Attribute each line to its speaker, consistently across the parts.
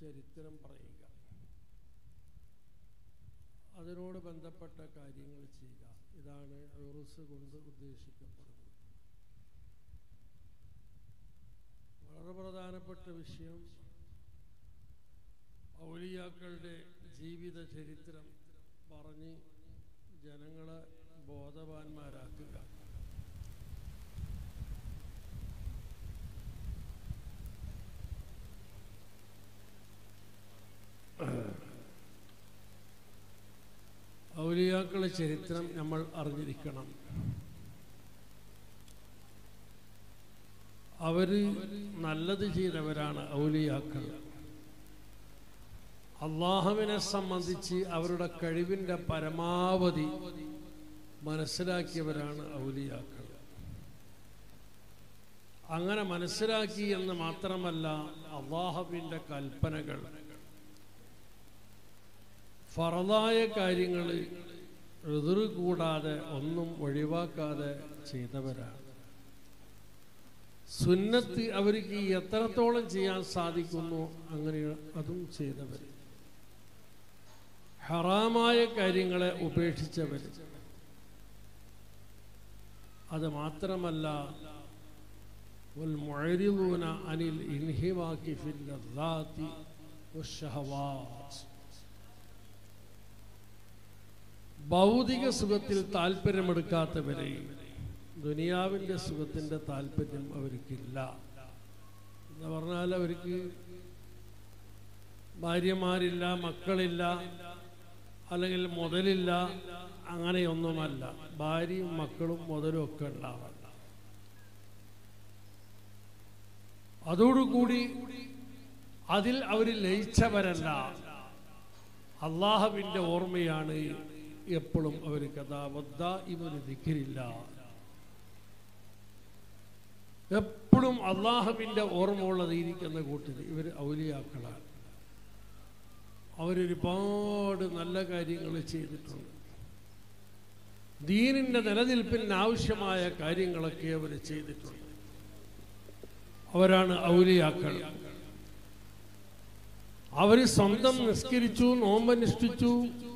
Speaker 1: ചരിത്രം പറയുക അതിനോട് ബന്ധപ്പെട്ട കാര്യങ്ങൾ ചെയ്യുക ഇതാണ് ഉറുസ് കൊണ്ട് ഉദ്ദേശിക്കപ്പെടുന്നത് വളരെ പ്രധാനപ്പെട്ട വിഷയം ഔലിയാക്കളുടെ ജീവിത ചരിത്രം പറഞ്ഞ് ജനങ്ങളെ ബോധവാന്മാരാക്കുക ഔലിയാക്കളുടെ ചരിത്രം നമ്മൾ അറിഞ്ഞിരിക്കണം അവര് നല്ലത് ചെയ്തവരാണ് ഔലിയാക്കൾ അള്ളാഹുവിനെ സംബന്ധിച്ച് അവരുടെ കഴിവിൻ്റെ പരമാവധി മനസ്സിലാക്കിയവരാണ് ഔലിയാക്കൾ അങ്ങനെ മനസ്സിലാക്കി എന്ന് മാത്രമല്ല അള്ളാഹുവിൻ്റെ കൽപ്പനകൾ ഫറതായ കാര്യങ്ങൾ എതിർ കൂടാതെ ഒന്നും ഒഴിവാക്കാതെ ചെയ്തവരാണ് സുന്നത്ത് അവർക്ക് എത്രത്തോളം ചെയ്യാൻ സാധിക്കുന്നു അങ്ങനെ അതും ചെയ്തവർ ഹറാമായ കാര്യങ്ങളെ ഉപേക്ഷിച്ചവർ അത് മാത്രമല്ല والمعرضون عن الانهماك في اللذات والشهوات ഭൗതിക സുഖത്തിൽ താല്പര്യമെടുക്കാത്തവരെ ദുനിയാവിൻ്റെ സുഖത്തിൻ്റെ താല്പര്യം അവർക്കില്ല എന്ന് പറഞ്ഞാൽ അവർക്ക് ഭാര്യമാരില്ല മക്കളില്ല അല്ലെങ്കിൽ മുതലില്ല അങ്ങനെയൊന്നുമല്ല ഭാര്യയും മക്കളും മുതലും ഒക്കെ ഉണ്ടാവണം അതോടുകൂടി അതിൽ അവർ ലയിച്ചവരല്ല അള്ളാഹുവിൻ്റെ ഓർമ്മയാണ് എപ്പോഴും അവർ കഥാബദ്ധ ഇവർ ദിക്കിരില്ല എപ്പോഴും അള്ളാഹുവിൻ്റെ ഓർമ്മ ഉള്ളത് ഇരിക്കുന്ന കൂട്ടർ ഇവർ ഔലിയാക്കളാണ് അവരൊരുപാട് നല്ല കാര്യങ്ങൾ ചെയ്തിട്ടുണ്ട് ദീനിൻ്റെ നിലനിൽപ്പിന് ആവശ്യമായ കാര്യങ്ങളൊക്കെ അവർ ചെയ്തിട്ടുണ്ട് അവരാണ് ഔലിയാക്കൾ അവർ സ്വന്തം നിസ്കരിച്ചു നോമ്പനുഷ്ഠിച്ചു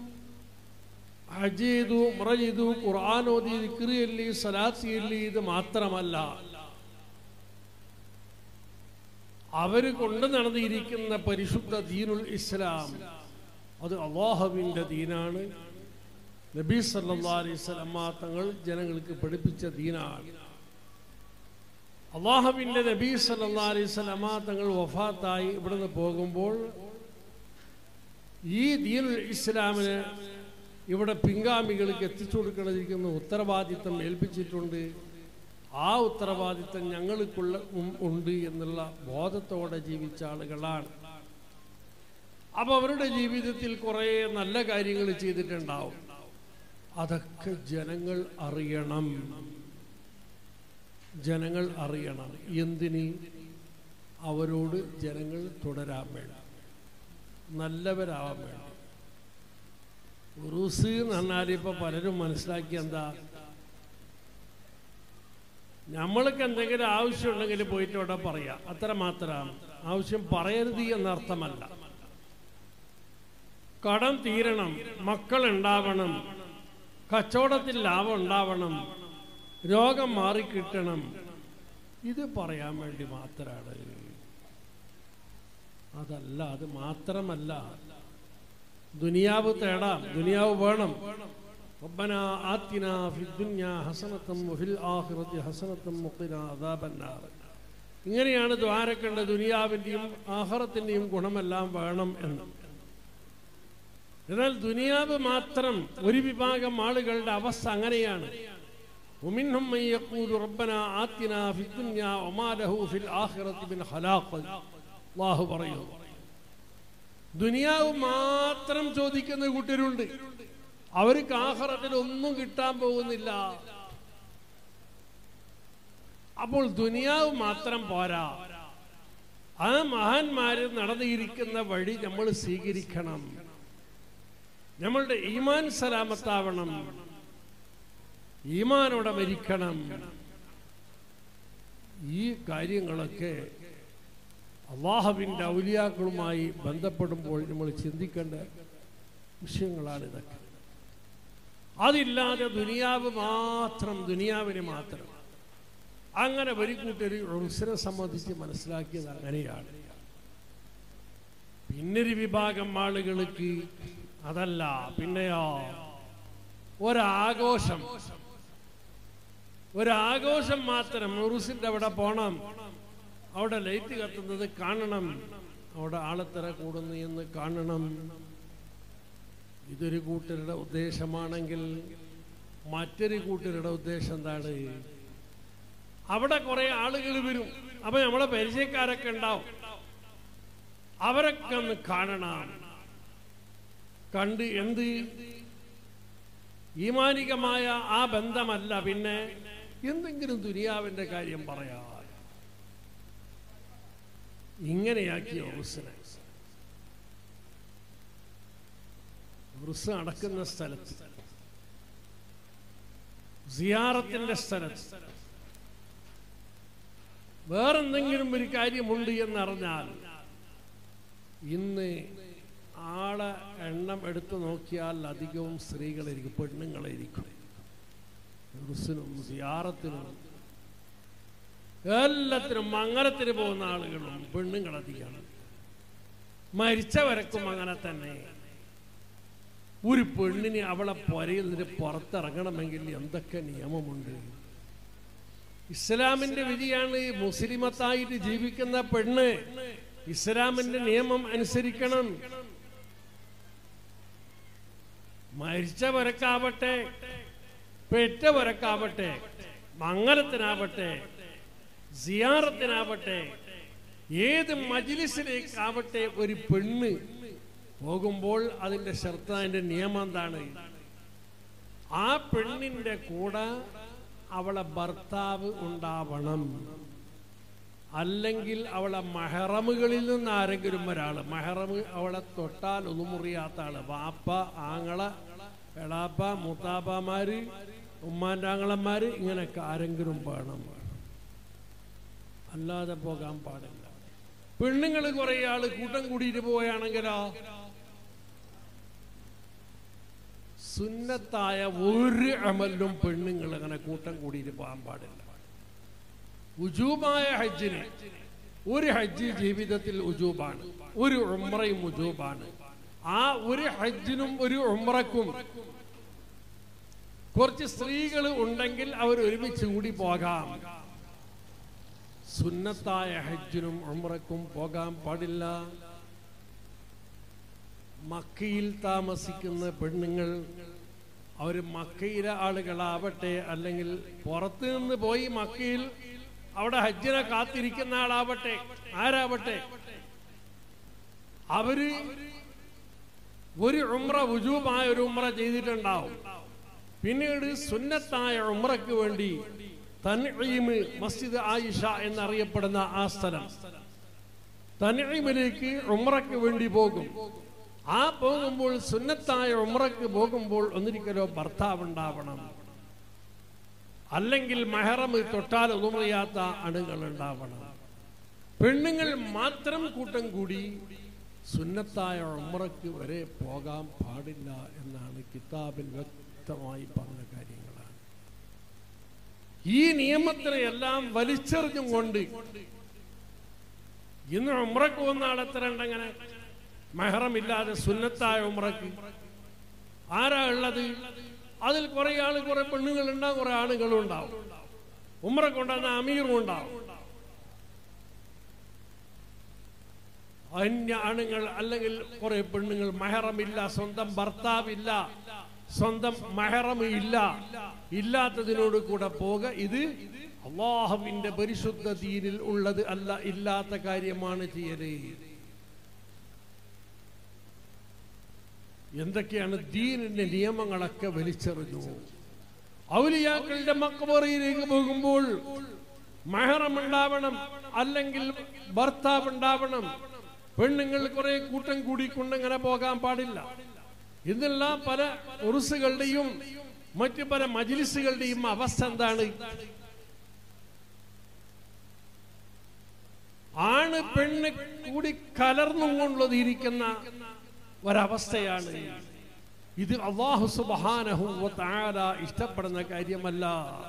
Speaker 1: ഹജ് ചെയ്തു മുറ ചെയ്തു ഖുർആൻ ഓതി ദിക്റിയല്ലി സലാത്തിയല്ലി ഇത് മാത്രമല്ല അവര് കൊണ്ടു നടന്നിരിക്കുന്ന പരിശുദ്ധ ദീനുൽ ഇസ്ലാം അത് അള്ളാഹുവിൻ്റെ ദീനാണ് നബി സല്ലാ അലൈഹി സ്വലമ്മ തങ്ങൾ ജനങ്ങൾക്ക് പഠിപ്പിച്ച ദീനാണ് അള്ളാഹുവിൻ്റെ നബി സല്ലാ അലൈഹി സ്വലമ്മ തങ്ങൾ വഫാത്തായി ഇവിടുന്ന് പോകുമ്പോൾ ഈ ദീനുൽ ഇസ്ലാമിന് ഇവിടെ പിൻഗാമികൾക്ക് എത്തിച്ചു കൊടുക്കണതിരിക്കുന്ന ഉത്തരവാദിത്തം ഏൽപ്പിച്ചിട്ടുണ്ട് ആ ഉത്തരവാദിത്തം ഞങ്ങൾക്കുള്ള ഉണ്ട് എന്നുള്ള ബോധത്തോടെ ജീവിച്ച ആളുകളാണ് അപ്പൊ അവരുടെ ജീവിതത്തിൽ കുറേ നല്ല കാര്യങ്ങൾ ചെയ്തിട്ടുണ്ടാവും അതൊക്കെ ജനങ്ങൾ അറിയണം ജനങ്ങൾ അറിയണം എന്തിന് അവരോട് ജനങ്ങൾ തുടരാൻ വേണ്ടി നല്ലവരാവാൻ വേണ്ടി ഉറൂസ് എന്ന് പറഞ്ഞാൽ ഇപ്പൊ പലരും മനസ്സിലാക്കി എന്താ നമ്മൾക്ക് എന്തെങ്കിലും ആവശ്യമുണ്ടെങ്കിൽ പോയിട്ട് അവിടെ പറയാം അത്ര മാത്രമാണ് ആവശ്യം പറയരുത് എന്നർത്ഥമല്ല കടം തീരണം മക്കൾ ഉണ്ടാവണം കച്ചവടത്തിൽ ലാഭം ഉണ്ടാവണം രോഗം മാറിക്കിട്ടണം ഇത് പറയാൻ വേണ്ടി മാത്രമാണ് അതല്ല അത് മാത്രമല്ല ദുനിയാവ് തേടാം ദുനിയാവ് വേണം ربنا آتنا في الدنيا حسنة وفي الآخرة حسنة وقنا عذاب النار ഇങ്ങനെയാണ് ദ്വാരക്കേണ്ട ദുനിയാവിൻ്റെയും ആഹാരത്തിൻ്റെയും ഗുണമെല്ലാം വേണം എന്ന് എന്നാൽ ദുനിയാവ് മാത്രം ഒരു വിഭാഗം ആളുകളുടെ അവസ്ഥ അങ്ങനെയാണ് ومنهم من يقول ربنا آتنا في الدنيا وما له في الآخرة من خلاق الله പറയുന്നു ദുനിയാവ് മാത്രം ചോദിക്കുന്ന കൂട്ടരുണ്ട് അവർക്ക് ആഹാരത്തിൽ ഒന്നും കിട്ടാൻ പോകുന്നില്ല അപ്പോൾ ദുനിയാവ് മാത്രം പോരാ ആ മഹാന്മാര് നടന്നിരിക്കുന്ന വഴി നമ്മൾ സ്വീകരിക്കണം നമ്മളുടെ ഈമാൻ സലാമത്താവണം ഈമാനോടെ മരിക്കണം ഈ കാര്യങ്ങളൊക്കെ അള്ളാഹുവിൻ്റെ ഔലിയാക്കളുമായി ബന്ധപ്പെടുമ്പോൾ നമ്മൾ ചിന്തിക്കേണ്ട വിഷയങ്ങളാണ് ഇതൊക്കെ അതില്ലാതെ ദുനിയാവ് മാത്രം ദുനിയാവിന് മാത്രം അങ്ങനെ ഒരു കൂട്ടര് ഉറുസിനെ സംബന്ധിച്ച് മനസ്സിലാക്കിയത് അങ്ങനെയാണ് പിന്നൊരു വിഭാഗം ആളുകൾക്ക് അതല്ല പിന്നെയോ ഒരാഘോഷം ഒരാഘോഷം മാത്രം ഉറുസിന്റെ അവിടെ പോണം അവിടെ ലൈറ്റ് കത്തുന്നത് കാണണം അവിടെ ആളെത്തര കൂടുന്നു എന്ന് കാണണം ഇതൊരു കൂട്ടരുടെ ഉദ്ദേശമാണെങ്കിൽ മറ്റൊരു കൂട്ടരുടെ ഉദ്ദേശം എന്താണ് അവിടെ കുറെ ആളുകൾ വരും അപ്പൊ നമ്മളെ പരിചയക്കാരൊക്കെ ഉണ്ടാവും അവരൊക്കെ ഒന്ന് കാണണം കണ്ട് എന്ത് ഈമാനികമായ ആ ബന്ധമല്ല പിന്നെ എന്തെങ്കിലും ദുനിയാവിന്റെ കാര്യം പറയാ ഇങ്ങനെയാക്കിയ ഉറുസിനെ ഉറുസ് നടക്കുന്ന സ്ഥലത്ത് സിയാറത്തിന്റെ സ്ഥലത്ത് വേറെന്തെങ്കിലും ഒരു കാര്യമുണ്ട് എന്നറിഞ്ഞാൽ ഇന്ന് ആളെ എണ്ണം എടുത്തു നോക്കിയാൽ അധികവും സ്ത്രീകളായിരിക്കും പെണ്ണുങ്ങളായിരിക്കും ഉറുസിനും സിയാറത്തിനും എല്ലാത്തിനും മംഗലത്തിന് പോകുന്ന ആളുകളും പെണ്ണുങ്ങളധികമാണ് മരിച്ചവരക്കും അങ്ങനെ തന്നെ ഒരു പെണ്ണിന് അവളെ പുരയിൽ നിന്ന് പുറത്തിറങ്ങണമെങ്കിൽ എന്തൊക്കെ നിയമമുണ്ട് ഇസ്ലാമിന്റെ വിധിയാണ് മുസ്ലിമത്തായിട്ട് ജീവിക്കുന്ന പെണ്ണ് ഇസ്ലാമിന്റെ നിയമം അനുസരിക്കണം മരിച്ചവരക്കാവട്ടെ പെറ്റവരക്കാവട്ടെ മംഗലത്തിനാവട്ടെ സിയാറത്തിനാവട്ടെ ഏത് മജിലിസിലേക്കാവട്ടെ ഒരു പെണ്ണ് പോകുമ്പോൾ അതിന്റെ ശർത്ത അതിന്റെ നിയമം എന്താണ് ആ പെണ്ണിന്റെ കൂടെ അവളെ ഭർത്താവ് ഉണ്ടാവണം അല്ലെങ്കിൽ അവളെ മഹറമുകളിൽ നിന്ന് ആരെങ്കിലും ഒരാൾ മഹറമ് അവളെ തൊട്ടാൽ ഒന്നും മുറിയാത്ത ആള് വാപ്പ ആങ്ങള എളാപ്പ മൂത്താപ്പമാര് ഉമ്മാൻ്റെ ആങ്ങളന്മാര് ഇങ്ങനെയൊക്കെ ആരെങ്കിലും വേണം അല്ലാതെ പോകാൻ പാടില്ല പെണ്ണുങ്ങൾ കുറെ ആള് കൂട്ടം കൂടിയിട്ട് പോവുകയാണെങ്കിലോ സുന്നത്തായ ഒരു അമലിലും പെണ്ണുങ്ങൾ അങ്ങനെ കൂട്ടം കൂടിയിട്ട് പോകാൻ പാടില്ല ഉജൂബായ ഹജ്ജിന് ഒരു ഹജ്ജ് ജീവിതത്തിൽ ഉജൂബാണ് ഒരു ഉമ്രയും ഉജൂബാണ് ആ ഒരു ഹജ്ജിനും ഒരു ഉമ്രക്കും കുറച്ച് സ്ത്രീകൾ ഉണ്ടെങ്കിൽ അവർ ഒരുമിച്ച് കൂടി പോകാം സുന്നത്തായ ഹജ്ജിനും ഉമ്രക്കും പോകാൻ പാടില്ല മക്കയിൽ താമസിക്കുന്ന പെണ്ണുങ്ങൾ അവർ മക്കയിലെ ആളുകളാവട്ടെ അല്ലെങ്കിൽ പുറത്തു നിന്ന് പോയി മക്കയിൽ അവിടെ ഹജ്ജിനെ കാത്തിരിക്കുന്ന ആളാവട്ടെ ആരാവട്ടെ അവര് ഒരു ഉമ്ര ഉജൂബായ ഒരു ഉമ്ര ചെയ്തിട്ടുണ്ടാവും പിന്നീട് സുന്നത്തായ ഉമ്രക്ക് വേണ്ടി തൻഈമ് മസ്ജിദ് ആയിഷ എന്നറിയപ്പെടുന്ന ആ സ്ഥലം തൻഈമിലേക്ക് ഉമ്രക്ക് വേണ്ടി പോകും ആ പോകുമ്പോൾ സുന്നത്തായ ഉമ്രക്ക് പോകുമ്പോൾ ഒന്നിരിക്കലോ ഭർത്താവ് ഉണ്ടാവണം അല്ലെങ്കിൽ മെഹറമ് തൊട്ടാൽ ഒന്നുമറിയാത്ത അണുകൾ ഉണ്ടാവണം പെണ്ണുങ്ങൾ മാത്രം കൂട്ടം കൂടി സുന്നത്തായ ഉമ്രക്ക് വരെ പോകാൻ പാടില്ല എന്നാണ് കിതാബിൽ വ്യക്തമായി പറഞ്ഞ കാര്യങ്ങളാണ് ഈ നിയമത്തിനെ എല്ലാം വലിച്ചെറിഞ്ഞും കൊണ്ട് ഇന്ന് ഉമ്രക്ക് വന്ന ആളെത്ര ഉണ്ടങ്ങനെ മെഹറമില്ലാതെ സുന്നത്തായ ഉമ്രക്ക് ആരാ ഉള്ളത് അതിൽ കുറെ ആള് കുറെ പെണ്ണുങ്ങൾ ഉണ്ടാവും കുറെ ആളുകളും ഉണ്ടാവും ഉമ്ര കൊണ്ടുവന്ന അമീറും ഉണ്ടാവും അന്യ ആണുങ്ങൾ അല്ലെങ്കിൽ കുറെ പെണ്ണുങ്ങൾ മെഹറമില്ല സ്വന്തം ഭർത്താവില്ല സ്വന്തം മെഹറം ഇല്ല ഇല്ലാത്തതിനോട് കൂടെ പോക ഇത് അള്ളാഹുവിന്റെ പരിശുദ്ധ ദീനിൽ ഉള്ളത് അല്ല ഇല്ലാത്ത കാര്യമാണ് ചെയ്യല് എന്തൊക്കെയാണ് ദീനിന്റെ നിയമങ്ങളൊക്കെ വലിച്ചെറിഞ്ഞു ഔലിയാക്കളുടെ മക്കബറിയിലേക്ക് പോകുമ്പോൾ മഹറം ഉണ്ടാവണം അല്ലെങ്കിൽ ഭർത്താവ് ഉണ്ടാവണം പെണ്ണുങ്ങൾ കുറെ കൂട്ടം കൂടിക്കൊണ്ടങ്ങനെ പോകാൻ പാടില്ല ഇതെല്ലാം പല ഉറുസുകളുടെയും മറ്റു പല മജിലിസുകളുടെയും അവസ്ഥ എന്താണ് ആണ് പെണ്ണ് കൂടി കലർന്നുകൊണ്ടത് ഇരിക്കുന്ന ഒരവസ്ഥയാണ് ഇത് അള്ളാഹു സുബ്ഹാനഹു വ തആല ഇഷ്ടപ്പെടുന്ന കാര്യമല്ല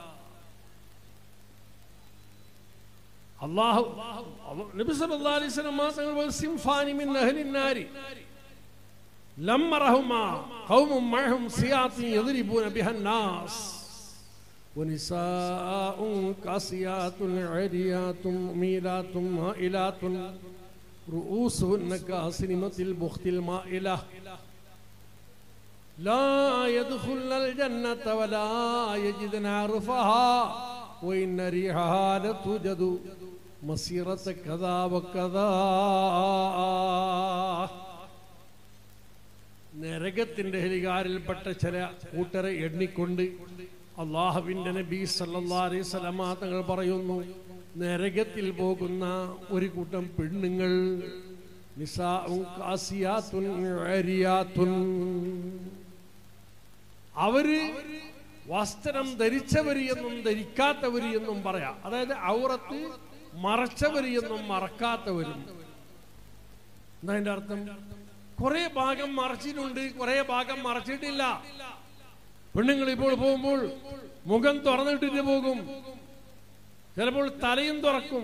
Speaker 1: അള്ളാഹു നബി സല്ലല്ലാഹു അലൈഹി വസല്ലം തങ്ങൾ പറഞ്ഞു, സിംഫാനി മിൻ അഹ്ലിൻ നാരി ലമ്മറഹുമാ ഖൗമും മഅഹും സിയാത്തിൻ യദ്രിബൂന ബിഹൻ നാസ് ونساء كاسيات عريات ميلات مائلات رؤوسهن كاسنمة البخت المائلة لا يدخلن الجنة ولا يجدن عرفها وإن ريحها لتوجد مسيرة كذا وكذا നരകത്തിന്റെ ഹരികാരിൽപ്പെട്ട ചില കൂട്ടരെ എണ്ണിക്കൊണ്ട് അള്ളാഹുവിന്റെ നബി സല്ലല്ലാഹു അലൈഹി വസല്ലമ തങ്ങൾ പറയുന്നു നരകത്തിൽ പോകുന്ന ഒരു കൂട്ടം പെണ്ണുങ്ങൾ നിസാഉൻ കാസിയാത്തുൻ ആരിയാത്തുൻ അവര് വസ്ത്രം ധരിച്ചവര് എന്നും ധരിക്കാത്തവര് എന്നും പറയാം അതായത് ഔറത്ത് മറച്ചവര് എന്നും മറക്കാത്തവരും എന്താ അതിന്റെ അർത്ഥം കുറെ ഭാഗം മറച്ചിട്ടുണ്ട് കുറെ ഭാഗം മറച്ചിട്ടില്ല പെണ്ണുങ്ങൾ ഇപ്പോൾ പോകുമ്പോൾ മുഖം തുറന്നിട്ടിട്ട് പോകും ചിലപ്പോൾ തലയും തുറക്കും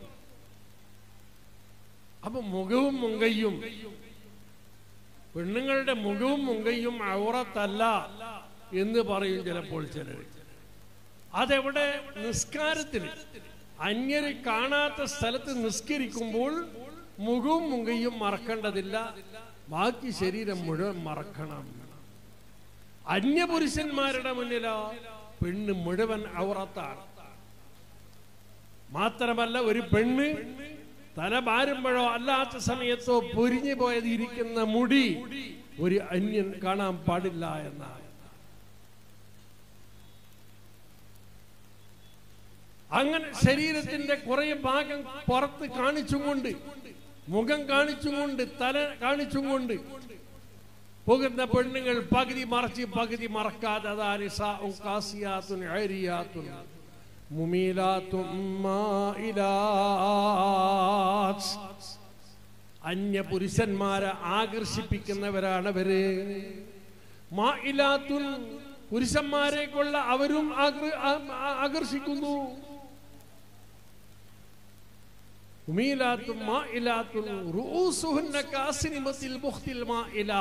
Speaker 1: അപ്പൊ മുഖവും മുങ്കയും പെണ്ണുങ്ങളുടെ മുഖവും മുങ്കയും ഔറത്തല്ല എന്ന് പറയും ചിലപ്പോൾ ചിലർ അതെവിടെ നിസ്കാരത്തിന് അന്യര് കാണാത്ത സ്ഥലത്ത് നിസ്കരിക്കുമ്പോൾ മുഖവും മുങ്കയും മറക്കേണ്ടതില്ല ബാക്കി ശരീരം മുഴുവൻ മറക്കണം അന്യപുരുഷന്മാരുടെ മുന്നിലോ പെണ്ണ് മുഴുവൻ ഔറത്താണ് മാത്രമല്ല ഒരു പെണ്ണ് തല ഭാരുമ്പോഴോ അല്ലാത്ത സമയത്തോ പൊരിഞ്ഞു പോയത് ഇരിക്കുന്ന മുടി ഒരു അന്യൻ കാണാൻ പാടില്ല എന്നാണ് അങ്ങനെ ശരീരത്തിന്റെ കുറെ ഭാഗം പുറത്ത് കാണിച്ചും കൊണ്ട് മുഖം കാണിച്ചും കൊണ്ട് തല കാണിച്ചും കൊണ്ട് പോകുന്ന പെണ്ണുങ്ങൾ പകുതി മറച്ച് പകുതി മറക്കാതെ അതാ നിസാഉൻ കാസിയാത്തുൻ ആരിയാത്തുൻ മുമീലാത്തും മായിലാത്ത്. അന്യ പുരുഷന്മാരെ ആകർഷിപ്പിക്കുന്നവരാണ് അവര് മായിലാത്തുൻ പുരുഷന്മാരെ കൊള്ള അവരും ആഗ്ര- ആ- ആ- ആകർഷിക്കുന്നു മുമീലാത്തും മായിലാത്തുൻ റൂസുഹുന്ന കാസിനിമത്തിൽ ബുഖ്തിൽ മായിലാ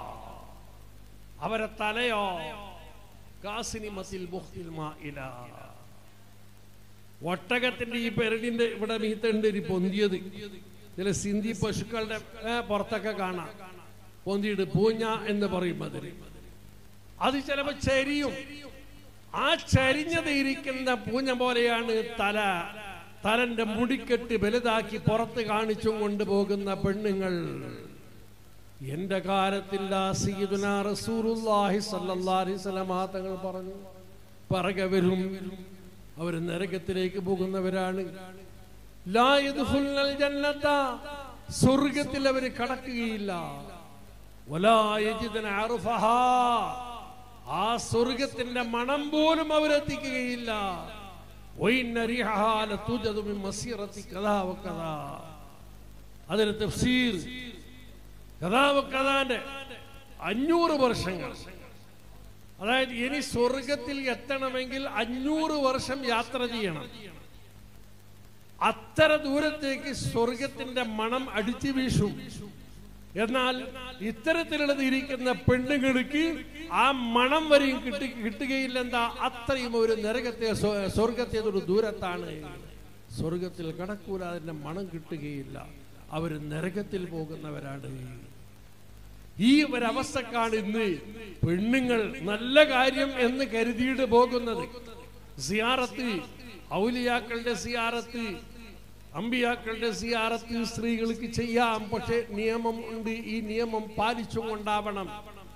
Speaker 1: അവരെ തലയോ കാസിനിമത്തിൽ ബുഖ്തിൽ മായിലാ ഒട്ടകത്തിന്റെ ഈ പെരടിന്റെ ഇവിടെ മീത്തുണ്ട് ഒരു പൊന്തിയത് ചില സിന്ധി പശുക്കളുടെ ഏ, പുറത്തൊക്കെ കാണാം പൊന്തിയിട്ട് പൂഞ്ഞ എന്ന് പറയും അതിന് അത് ചിലപ്പോ ചരിയും ആ ചരിഞ്ഞത് ഇരിക്കുന്ന പൂഞ്ഞ പോലെയാണ് തല തലന്റെ മുടിക്കെട്ട് വലുതാക്കി പുറത്ത് കാണിച്ചും കൊണ്ടുപോകുന്ന പെണ്ണുങ്ങൾ എന്റെ കാലത്തിൽ ആ സയ്യിദുനാ റസൂലുള്ളാഹി സ്വല്ലല്ലാഹി അലൈഹി വസല്ലമ തങ്ങൾ പറഞ്ഞു പറകെ വരും അവർ നരകത്തിലേക്ക് പോകുന്നവരാണ് ലാ യദ്ഖുൽനൽ ജന്നത സ്വർഗത്തിൽ അവർ കടക്കുകയില്ല വലാ യജിദന അർഫഹാ ആ സ്വർഗത്തിന്റെ മണം പോലും അവരെത്തിക്കുകയില്ല വഇന്ന റിഹഹാ ലതുജദു മിൻ മസീറത്തി കദാ വകദാ അതിന് തഫ്സീർ കഥാ വക്കഥാന്റെ അഞ്ഞൂറ് വർഷങ്ങൾ അതായത് ഇനി സ്വർഗത്തിൽ എത്തണമെങ്കിൽ അഞ്ഞൂറ് വർഷം യാത്ര ചെയ്യണം അത്ര ദൂരത്തേക്ക് സ്വർഗത്തിന്റെ മണം അടിച്ചു വീശും എന്നാൽ ഇത്തരത്തിലുള്ളത് ഇരിക്കുന്ന പെണ്ണുങ്ങൾക്ക് ആ മണം വരെയും കിട്ടി കിട്ടുകയില്ലെന്താ അത്രയും ഒരു നരകത്തെ സ്വ- സ്വർഗത്തെ ഒരു ദൂരത്താണ് സ്വർഗത്തിൽ കടക്കൂല അതിന്റെ മണം കിട്ടുകയില്ല അവർ നരകത്തിൽ പോകുന്നവരാണ് ഈ ഒരവസ്ഥക്കാണ് ഇന്ന് പെണ്ണുങ്ങൾ നല്ല കാര്യം എന്ന് കരുതിയിട്ട് പോകുന്നത് സിയാറത്ത് ഔലിയാക്കളുടെ സിയാറത്ത് അമ്പിയാക്കളുടെ സിയാറത്ത് സ്ത്രീകൾക്ക് ചെയ്യാം പക്ഷെ നിയമം ഉണ്ട് ഈ നിയമം പാലിച്ചും കൊണ്ടാവണം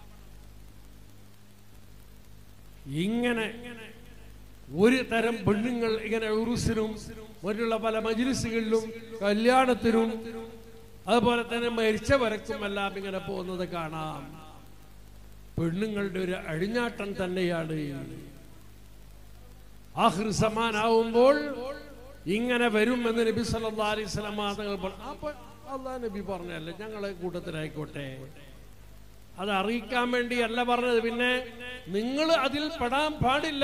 Speaker 1: ഇങ്ങനെ ഒരു തരം പെണ്ണുങ്ങൾ ഇങ്ങനെ ഉറുസിനും മറ്റുള്ള പല മജിലിസുകളിലും കല്യാണത്തിനും അതുപോലെ തന്നെ മരിച്ചവരക്കും എല്ലാം ഇങ്ങനെ പോകുന്നത് കാണാം പെണ്ണുങ്ങളുടെ ഒരു അഴിഞ്ഞാട്ടം തന്നെയാണ് ആഹൃ സമാനാവുമ്പോൾ ഇങ്ങനെ വരും എന്ന് നബി സല്ലാ അലൈഹി സ്വലമ തങ്ങൾ പറഞ്ഞു അപ്പൊ അള്ളാഹ് നബി പറഞ്ഞല്ലേ ഞങ്ങളെ കൂട്ടത്തിലായിക്കോട്ടെ അത് അറിയിക്കാൻ വേണ്ടിയല്ല പറഞ്ഞത് പിന്നെ നിങ്ങൾ അതിൽ പെടാൻ പാടില്ല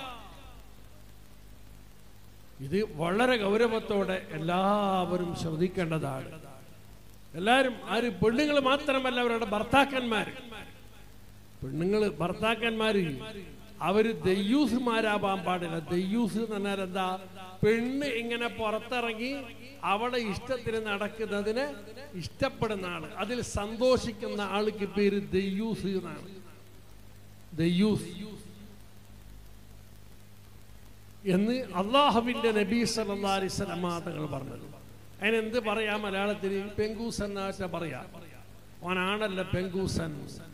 Speaker 1: ഇത് വളരെ ഗൗരവത്തോടെ എല്ലാവരും ശ്രദ്ധിക്കേണ്ടതാണ് എല്ലാവരും ആര് പെണ്ണുങ്ങൾ മാത്രമല്ല അവരുടെ ഭർത്താക്കന്മാർ പെണ്ണുങ്ങൾ ഭർത്താക്കന്മാര് അവര് ദയ്യൂസുമാരാവാൻ പാടില്ല ദയ്യൂസ് എന്ന് പറഞ്ഞാൽ എന്താ പെണ്ണ് ഇങ്ങനെ പുറത്തിറങ്ങി അവളെ ഇഷ്ടത്തിന് നടക്കുന്നതിന് ഇഷ്ടപ്പെടുന്ന ആള് അതിൽ സന്തോഷിക്കുന്ന ആൾക്ക് പേര് ദയ്യൂസ് എന്നാണ് ദയ്യൂസ് എന്ന് അള്ളാഹുവിന്റെ നബി സല്ലാ അലിസ്ലമാ തങ്ങൾ പറഞ്ഞത് അതിനെന്ത് പറയാ മലയാളത്തിൽ പെങ്കൂസ് എന്നാച്ച പറയാ ഓനാണല്ല പെങ്കൂസൻ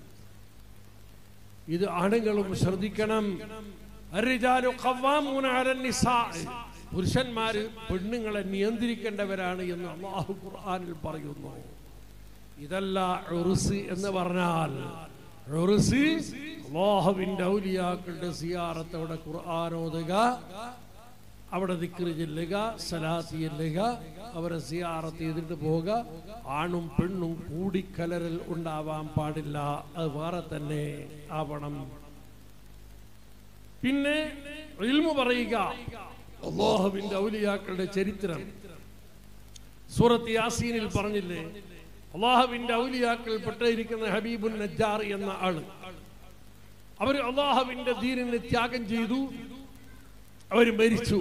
Speaker 1: ഇത് ആണുങ്ങളും ശ്രദ്ധിക്കണം الرجال قوامون على النساء. പുരുഷന്മാര് പെണ്ണുങ്ങളെ നിയന്ത്രിക്കേണ്ടവരാണ് എന്ന് അള്ളാഹു ഖുർആനിൽ പറയുന്നു ഇതല്ല ഉറുസ് എന്ന് പറഞ്ഞാൽ ഉറുസ് അള്ളാഹുവിന്റെ ഔലിയാക്കളുടെ സിയാറത്തോടെ ഖുർആാനോതുക അവിടെ ദിക്റ് ചെല്ലുക സലാത്ത് ചെല്ലുക അവരെ സിയാറത്ത് ചെയ്തിട്ട് പോവുക ആണും പെണ്ണും കൂടിക്കലരൽ ഉണ്ടാവാൻ പാടില്ല അത് വേറെ തന്നെ ആവണം പിന്നെ ഇൽമു പറയുക അള്ളാഹുവിന്റെ ഔലിയാക്കളുടെ ചരിത്രം സൂറത്ത് യാസീനിൽ പറഞ്ഞില്ലേ അള്ളാഹുവിന്റെ ഔലിയാക്കൾ പെട്ടിരിക്കുന്ന ഹബീബുൻ നജ്ജാർ എന്ന ആള് അവർ അള്ളാഹുവിന്റെ ദീനിനെ ത്യാഗം ചെയ്തു അവർ മരിച്ചു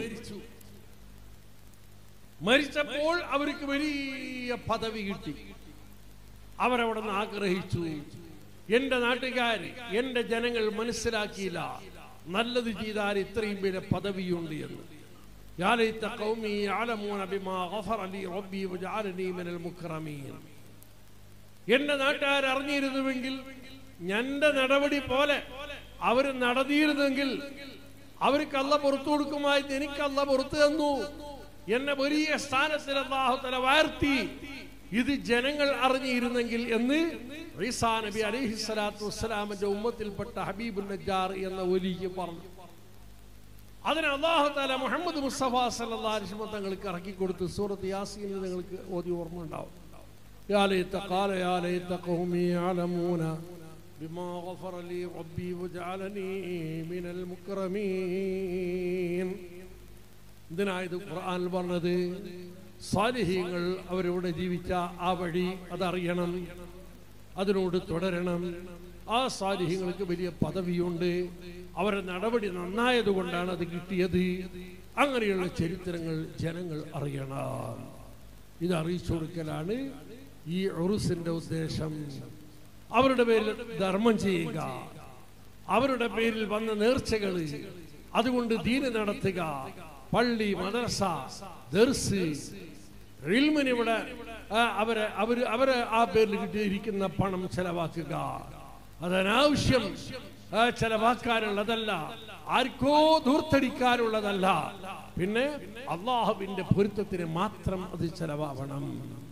Speaker 1: മരിച്ചപ്പോൾ അവർക്ക് വലിയ പദവി കിട്ടി അവരവിടെ നിന്ന് ആഗ്രഹിച്ചു എന്റെ നാട്ടുകാർ എന്റെ ജനങ്ങൾ മനസ്സിലാക്കിയില്ല നല്ലത് ചെയ്താൽ ഇത്രയും പേര് പദവിയുണ്ട് എന്ന് يا ليت قومي يعلمون بما غفر لي ربي وجعلني من المكرمين എന്റെ നാട്ടുകാർ അറിഞ്ഞിരുന്നുവെങ്കിൽ എന്റെ നടപടി പോലെ അവർ നടന്നിരുന്നെങ്കിൽ അവർക്ക് അല്ല പുറത്തു കൊടുക്കുമായി എനിക്ക് അല്ല പുറത്തു തന്നു എന്നെ വലിയ സ്ഥാനത്തിൽ അള്ളാഹു തല വാർത്തി ഇത് ജനങ്ങൾ അറിഞ്ഞിരുന്നെങ്കിൽ എന്ന് ഈസാ നബി അലൈഹി സ്വലാത്തു വസ്സലാമിന്റെ ഉമ്മത്തിൽപ്പെട്ട ഹബീബുൽ നജ്ജാർ എന്ന ഒലിക്ക് പറഞ്ഞു അതിന് അള്ളാഹു താല മുഹമ്മദ് മുസ്തഫ സല്ലല്ലാഹു അലൈഹി വസല്ലം തങ്ങൾക്ക് ഇറക്കി കൊടുത്ത് സൂറത്ത് യാസീനിൽ നിങ്ങൾക്ക് ഓതി ഓർമ്മ ഉണ്ടാവും يا ليت قال يا ليت قومي يعلمون بما غفر لي ربي وجعلني من المكرمين ഇതിനായത് ഖുർആൻ പറഞ്ഞത് സാലിഹ്യങ്ങൾ അവരിവിടെ ജീവിച്ച ആ വഴി അതറിയണം അതിനോട് തുടരണം ആ സാലിഹ്യങ്ങൾക്ക് വലിയ പദവിയുണ്ട് അവരുടെ നടപടി നന്നായത് കൊണ്ടാണ് അത് കിട്ടിയത് അങ്ങനെയുള്ള ചരിത്രങ്ങൾ ജനങ്ങൾ അറിയണം ഇത് അറിയിച്ചു കൊടുക്കലാണ് ഈ ഉറുസിന്റെ ഉദ്ദേശം അവരുടെ പേരിൽ ധർമ്മം ചെയ്യുക അവരുടെ പേരിൽ വന്ന നേർച്ചകൾ അതുകൊണ്ട് ദീന് നടത്തുക പള്ളി മദ്രസ ദർസ് ഇൽമിന് ഇവിടെ ആ, അവരെ അവര് അവരെ ആ പേരിൽ കിട്ടിയിരിക്കുന്ന പണം ചെലവാക്കുക അതനാവശ്യം ആ, ചെലവാക്കാനുള്ളതല്ല ആർക്കോ ദൂർത്തടിക്കാനുള്ളതല്ല പിന്നെ അള്ളാഹുവിന്റെ പൊരുത്തത്തിന് മാത്രം അത് ചെലവാവണം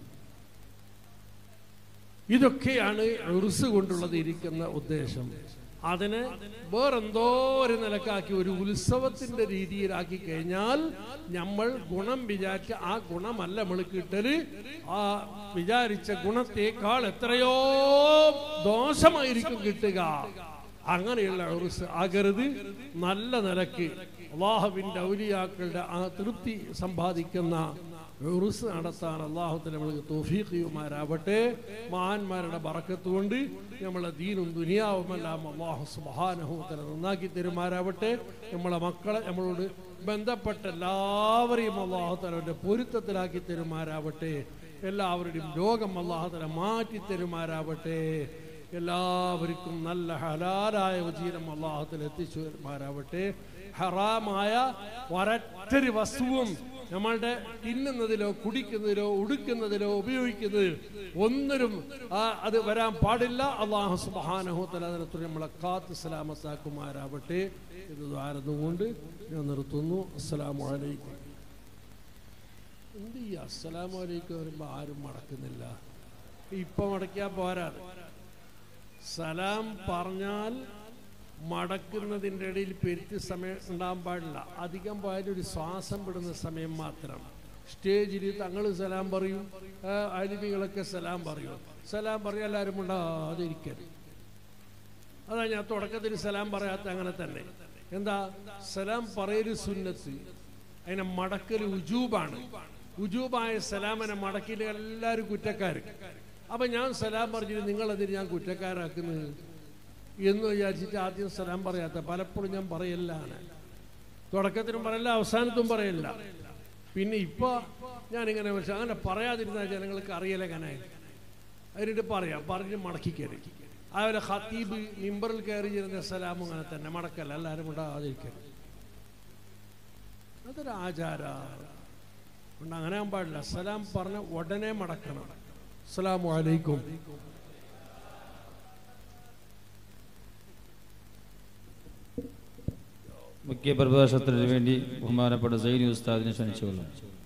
Speaker 1: ഇതൊക്കെയാണ് ഉറുസ് കൊണ്ടുള്ളത് ഇരിക്കുന്ന ഉദ്ദേശം അതിനെ വേറെന്തോ ഒരു നിലക്കാക്കി ഒരു ഉത്സവത്തിന്റെ രീതിയിലാക്കി കഴിഞ്ഞാൽ നമ്മൾ ഗുണം വിചാരിച്ച ആ ഗുണമല്ല നമ്മൾ കിട്ടല് ആ വിചാരിച്ച ഗുണത്തേക്കാൾ എത്രയോ ദോഷമായിരിക്കും കിട്ടുക അങ്ങനെയുള്ള ഉറുസ് ആകരുത് നല്ല നിലക്ക് അള്ളാഹുവിന്റെ ഔലിയാക്കളുടെ ആ തൃപ്തി സമ്പാദിക്കുന്ന ഉറുസ് നടത്താൻ അള്ളാഹുത്തിന് നമ്മൾക്ക് തോഫീഖിയുമാരാവട്ടെ മഹാന്മാരുടെ ബറക്കത്ത് കൊണ്ട് നമ്മളെ ദീനും ദുനിയാവുമെല്ലാം അള്ളാഹു സുബാനഹുത്തല നന്നാക്കി തരുമാരാവട്ടെ നമ്മളെ മക്കളെ നമ്മളോട് ബന്ധപ്പെട്ട എല്ലാവരെയും അള്ളാഹുത്തലന്റെ പൊരുത്തത്തിലാക്കി തരുമാരാവട്ടെ എല്ലാവരുടെയും രോഗം അള്ളാഹുത്തല മാറ്റി തരുമാരാവട്ടെ എല്ലാവർക്കും നല്ല ഹലാലായ ഉജീരം അള്ളാഹുത്തിൽ എത്തിച്ചു തരുമാരാവട്ടെ ഹറാമായ ഒരൊറ്റൊരു വസ്തുവും നമ്മളുടെ തിന്നുന്നതിലോ കുടിക്കുന്നതിലോ ഉടുക്കുന്നതിലോ ഉപയോഗിക്കുന്നതിൽ ഒന്നിനും ആ അത് വരാൻ പാടില്ല അള്ളാഹു സുബാനഹുത്തല അതിനകത്ത് നമ്മളെ കാത്ത് സലാമത്താക്കുമാരാവട്ടെ എന്ന് ദ്വാരന്നുകൊണ്ട് ഞാൻ നിർത്തുന്നു അസ്സലാമു അലൈക്കും എന്ത് ഈ അസ്സലാമു അലൈക്കും വരുമ്പോൾ ആരും മടക്കുന്നില്ല ഇപ്പൊ മടക്കിയാൽ പോരാ സലാം പറഞ്ഞാൽ മടക്കുന്നതിൻ്റെ ഇടയിൽ പെരുത്തി സമയം ഉണ്ടാകാൻ പാടില്ല അധികം പോയാലും ഒരു ശ്വാസം വിടുന്ന സമയം മാത്രം സ്റ്റേജിൽ തങ്ങൾ സലാം പറയും അരുവികളൊക്കെ സലാം പറയും സലാം പറയും എല്ലാവരും ഉണ്ടാതിരിക്കരുത് അതാ ഞാൻ തുടക്കത്തിൽ സലാം പറയാത്ത അങ്ങനെ തന്നെ എന്താ സലാം പറയല് സുന്നത്ത് അതിനെ മടക്കൽ ഉജൂബാണ് ഉജൂബായ സലാമിനെ മടക്കിൽ എല്ലാവരും കുറ്റക്കാർ അപ്പൊ ഞാൻ സലാം പറഞ്ഞിട്ട് നിങ്ങളതിന് ഞാൻ കുറ്റക്കാരാക്കുന്നത് എന്ന് വിചാരിച്ചിട്ട് ആദ്യം സലാം പറയാത്ത പലപ്പോഴും ഞാൻ പറയല്ലാണ് തുടക്കത്തിനും പറയല്ല അവസാനത്തും പറയല്ല പിന്നെ ഇപ്പൊ ഞാനിങ്ങനെ പക്ഷെ അങ്ങനെ പറയാതിരുന്ന ജനങ്ങൾക്ക് അറിയല കനെ അതിനിട്ട് പറയാം പറഞ്ഞ് മടക്കി കയറി അതുപോലെ ഖത്തീബ് മിമ്പറിൽ കയറി ഇരുന്ന സലാമും അങ്ങനെ തന്നെ മടക്കല്ല എല്ലാവരും ഉണ്ടാകാതിരിക്കരുത് അതൊരു ആചാര ഉണ്ട് അങ്ങനെ ആകാൻ പാടില്ല സലാം പറഞ്ഞ ഉടനെ മടക്കണം അസ്സലാമു അലൈക്കും
Speaker 2: മുഖ്യ പ്രഭാഷണത്തിന് വേണ്ടി ബഹുമാനപ്പെട്ട സൈനി ഉസ്താദിനെ ക്ഷണിച്ചുകൊള്ളാം